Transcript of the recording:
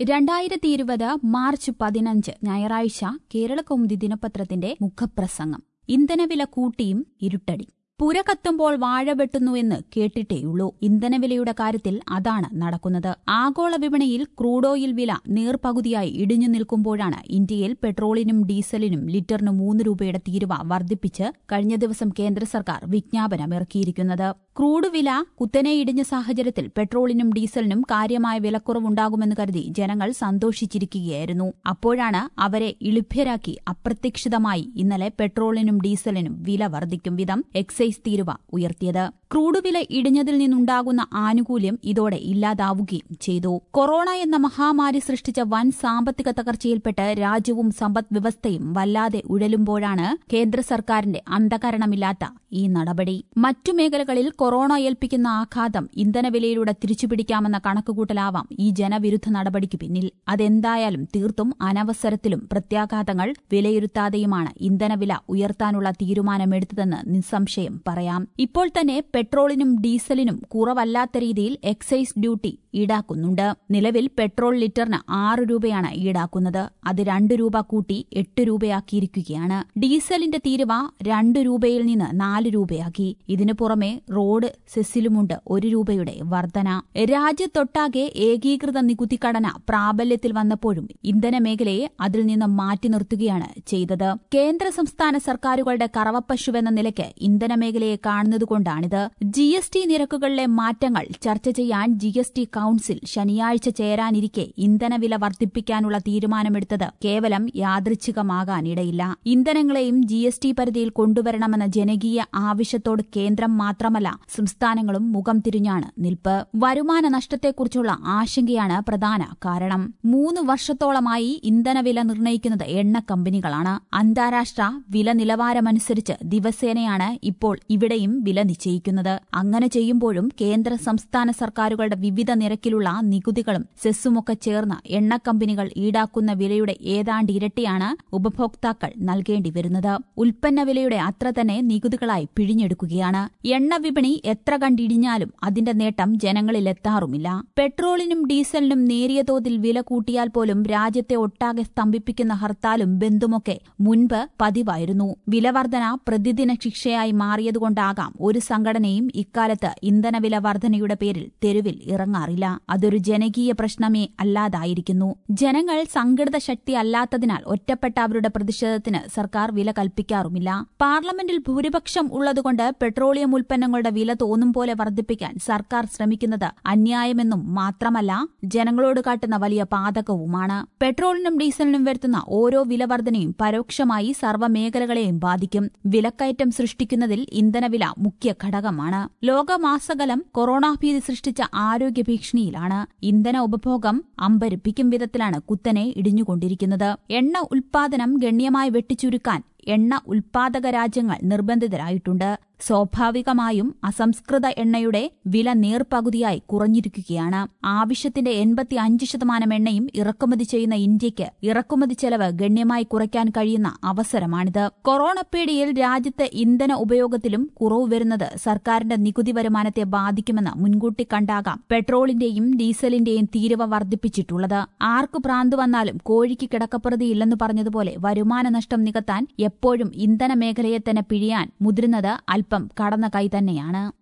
രണ്ടായിരത്തി ഇരുപത് മാർച്ച് പതിനഞ്ച് ഞായറാഴ്ച കേരളകൗമുദി ദിനപത്രത്തിന്റെ മുഖപ്രസംഗം ഇന്ധനവില കൂട്ടിയും ഇരുട്ടടി പുര കത്തുമ്പോൾ വാഴ വെട്ടുന്നുവെന്ന് കേട്ടിട്ടേയുള്ളൂ ഇന്ധനവിലയുടെ കാര്യത്തിൽ അതാണ് നടക്കുന്നത് ആഗോള വിപണിയിൽ ക്രൂഡ് ഓയിൽ വില നേർപകുതിയായി ഇടിഞ്ഞു നിൽക്കുമ്പോഴാണ് ഇന്ത്യയിൽ പെട്രോളിനും ഡീസലിനും ലിറ്ററിന് മൂന്ന് രൂപയുടെ തീരുവ വർദ്ധിപ്പിച്ച് കഴിഞ്ഞ ദിവസം കേന്ദ്ര സർക്കാർ വിജ്ഞാപനമിറക്കിയിരിക്കുന്നത് ക്രൂഡ് വില കുത്തനെ ഇടിഞ്ഞ സാഹചര്യത്തിൽ പെട്രോളിനും ഡീസലിനും കാര്യമായ വിലക്കുറവുണ്ടാകുമെന്ന് കരുതി ജനങ്ങൾ സന്തോഷിച്ചിരിക്കുകയായിരുന്നു അപ്പോഴാണ് അവരെ ഇളിഭ്യരാക്കി അപ്രതീക്ഷിതമായി ഇന്നലെ പെട്രോളിനും ഡീസലിനും വില വർദ്ധിക്കും വിധം എക്സൈസ് തീരുവ ഉയർത്തിയത് ക്രൂഡ് വില ഇടിഞ്ഞതിൽ നിന്നുണ്ടാകുന്ന ആനുകൂല്യം ഇതോടെ ഇല്ലാതാവുകയും ചെയ്തു കൊറോണ എന്ന മഹാമാരി സൃഷ്ടിച്ച വൻ സാമ്പത്തിക തകർച്ചയിൽപ്പെട്ട് രാജ്യവും സമ്പദ് വ്യവസ്ഥയും വല്ലാതെ ഉഴലുമ്പോഴാണ് കേന്ദ്ര സർക്കാരിന്റെ അന്ധകരണമില്ലാത്ത ഈ നടപടി മറ്റു മേഖലകളിൽ കൊറോണ ഏൽപ്പിക്കുന്ന ആഘാതം ഇന്ധനവിലയിലൂടെ തിരിച്ചുപിടിക്കാമെന്ന കണക്കുകൂട്ടലാവാം ഈ ജനവിരുദ്ധ നടപടിക്ക് പിന്നിൽ അതെന്തായാലും തീർത്തും അനവസരത്തിലും പ്രത്യാഘാതങ്ങൾ വിലയിരുത്താതെയുമാണ് ഇന്ധനവില ഉയർത്താനുള്ള തീരുമാനമെടുത്തതെന്ന് നിസ്സംശയം പറയാം ഇപ്പോൾ തന്നെ പെട്രോളിനും ഡീസലിനും കുറവല്ലാത്ത രീതിയിൽ എക്സൈസ് ഡ്യൂട്ടി ഈടാക്കുന്നുണ്ട് നിലവിൽ പെട്രോൾ ലിറ്ററിന് ആറ് രൂപയാണ് ഈടാക്കുന്നത് അത് രണ്ട് രൂപ കൂട്ടി എട്ട് രൂപയാക്കിയിരിക്കുകയാണ് ഡീസലിന്റെ തീരുവ രണ്ട് രൂപയിൽ നിന്ന് നാല് രൂപയാക്കി ഇതിനു പുറമെ റോഡ് സെസ്സിലുമുണ്ട് ഒരു രൂപയുടെ വർധന രാജ്യത്തൊട്ടാകെ ഏകീകൃത നികുതി ഘടന പ്രാബല്യത്തിൽ വന്നപ്പോഴും ഇന്ധന മേഖലയെ അതിൽ നിന്ന് മാറ്റി നിർത്തുകയാണ് ചെയ്തത് കേന്ദ്ര സംസ്ഥാന സർക്കാരുകളുടെ കറവപ്പശുവെന്ന നിലയ്ക്ക് ഇന്ധന മേഖലയെ കാണുന്നതുകൊണ്ടാണിത് ജി എസ് ടി നിരക്കുകളിലെ മാറ്റങ്ങൾ ചർച്ച ചെയ്യാൻ ജി എസ് ടി കൌൺസിൽ ശനിയാഴ്ച ചേരാനിരിക്കെ ഇന്ധനവില വർദ്ധിപ്പിക്കാനുള്ള തീരുമാനമെടുത്തത് കേവലം യാദൃച്ഛികമാകാനിടയില്ല ഇന്ധനങ്ങളെയും ജി എസ് ടി പരിധിയിൽ കൊണ്ടുവരണമെന്ന ജനകീയ ആവശ്യത്തോട് കേന്ദ്രം മാത്രമല്ല സംസ്ഥാനങ്ങളും മുഖം തിരിഞ്ഞാണ് നിൽപ്പ് വരുമാന നഷ്ടത്തെക്കുറിച്ചുള്ള ആശങ്കയാണ് പ്രധാന കാരണം മൂന്ന് വർഷത്തോളമായി ഇന്ധനവില നിർണ്ണയിക്കുന്നത് എണ്ണ കമ്പനികളാണ് അന്താരാഷ്ട്ര വില നിലവാരമനുസരിച്ച് ദിവസേനയാണ് ഇപ്പോൾ ഇവിടെയും വില നിശ്ചയിക്കുന്നത് അങ്ങനെ ചെയ്യുമ്പോഴും കേന്ദ്ര സംസ്ഥാന സർക്കാരുകളുടെ വിവിധ നിരക്കിലുള്ള നികുതികളും സെസ്സുമൊക്കെ ചേർന്ന് എണ്ണ കമ്പനികൾ ഈടാക്കുന്ന വിലയുടെ ഏതാണ്ട് ഇരട്ടിയാണ് ഉപഭോക്താക്കൾ നൽകേണ്ടി വരുന്നത് ഉൽപ്പന്ന വിലയുടെ അത്ര തന്നെ നികുതികളായി പിഴിഞ്ഞെടുക്കുകയാണ് എണ്ണ വിപണി എത്ര കണ്ടിടിഞ്ഞാലും അതിന്റെ നേട്ടം ജനങ്ങളിൽ എത്താറുമില്ല പെട്രോളിനും ഡീസലിനും നേരിയ തോതിൽ വില കൂട്ടിയാൽ പോലും രാജ്യത്തെ ഒട്ടാകെ സ്തംഭിപ്പിക്കുന്ന ഹർത്താലും ബന്ധുമൊക്കെ മുൻപ് പതിവായിരുന്നു വിലവർധന പ്രതിദിന ശിക്ഷയായി മാറിയതുകൊണ്ടാകാം ഒരു സംഘടനയും ഇക്കാലത്ത് ഇന്ധനവില വർധനയുടെ പേരിൽ തെരുവിൽ ഇറങ്ങാറില്ല അതൊരു ജനകീയ പ്രശ്നമേ അല്ലാതായിരിക്കുന്നു ജനങ്ങൾ സംഘടിത ശക്തി അല്ലാത്തതിനാൽ ഒറ്റപ്പെട്ട അവരുടെ പ്രതിഷേധത്തിന് സർക്കാർ വില കൽപ്പിക്കാറുമില്ല പാർലമെന്റിൽ ഭൂരിപക്ഷം ഉള്ളതുകൊണ്ട് പെട്രോളിയം ഉൽപ്പന്നങ്ങളുടെ വില തോന്നും പോലെ വർദ്ധിപ്പിക്കാൻ സർക്കാർ ശ്രമിക്കുന്നത് അന്യായമെന്നും മാത്രമല്ല ജനങ്ങളോട് കാട്ടുന്ന വലിയ പാതകവുമാണ് പെട്രോളിനും ഡീസലിനും വരുത്തുന്ന ഓരോ വിലവർധനയും പരോക്ഷമായി സർവ്വമേഖലകളെയും ബാധിക്കും വിലക്കയറ്റം സൃഷ്ടിക്കുന്നതിൽ ഇന്ധനവില മുഖ്യ ഘടകമാണ് ലോകമാസകലം കൊറോണ ഭീതി സൃഷ്ടിച്ച ആരോഗ്യ ഭീഷണിയിലാണ് ഇന്ധന ഉപഭോഗം അമ്പരിപ്പിക്കും വിധത്തിലാണ് കുത്തനെ ഇടിഞ്ഞുകൊണ്ടിരിക്കുന്നത് എണ്ണ ഉൽപാദനം ഗണ്യമായി വെട്ടിച്ചുരുക്കാൻ എണ്ണ ഉൽപാദക രാജ്യങ്ങൾ നിർബന്ധിതരായിട്ടുണ്ട് സ്വാഭാവികമായും അസംസ്കൃത എണ്ണയുടെ വില നേർപകുതിയായി കുറഞ്ഞിരിക്കുകയാണ് ആവശ്യത്തിന്റെ എൺപത്തി അഞ്ച് ശതമാനം എണ്ണയും ഇറക്കുമതി ചെയ്യുന്ന ഇന്ത്യയ്ക്ക് ഇറക്കുമതി ചെലവ് ഗണ്യമായി കുറയ്ക്കാൻ കഴിയുന്ന അവസരമാണിത് കൊറോണ പേടിയിൽ രാജ്യത്ത് ഇന്ധന ഉപയോഗത്തിലും കുറവ് വരുന്നത് സർക്കാരിന്റെ നികുതി വരുമാനത്തെ ബാധിക്കുമെന്ന് മുൻകൂട്ടി കണ്ടാകാം പെട്രോളിന്റെയും ഡീസലിന്റെയും തീരുവ വർദ്ധിപ്പിച്ചിട്ടുള്ളത് ആർക്ക് ഭ്രാന്ത് വന്നാലും കോഴിക്ക് കിടക്കപ്പുറതിയില്ലെന്ന് പറഞ്ഞതുപോലെ വരുമാന നഷ്ടം നികത്താൻ എപ്പോഴും ഇന്ധന മേഖലയെ തന്നെ പിഴിയാൻ മുതിരുന്നത് അല്പം കടന്ന കൈ തന്നെയാണ്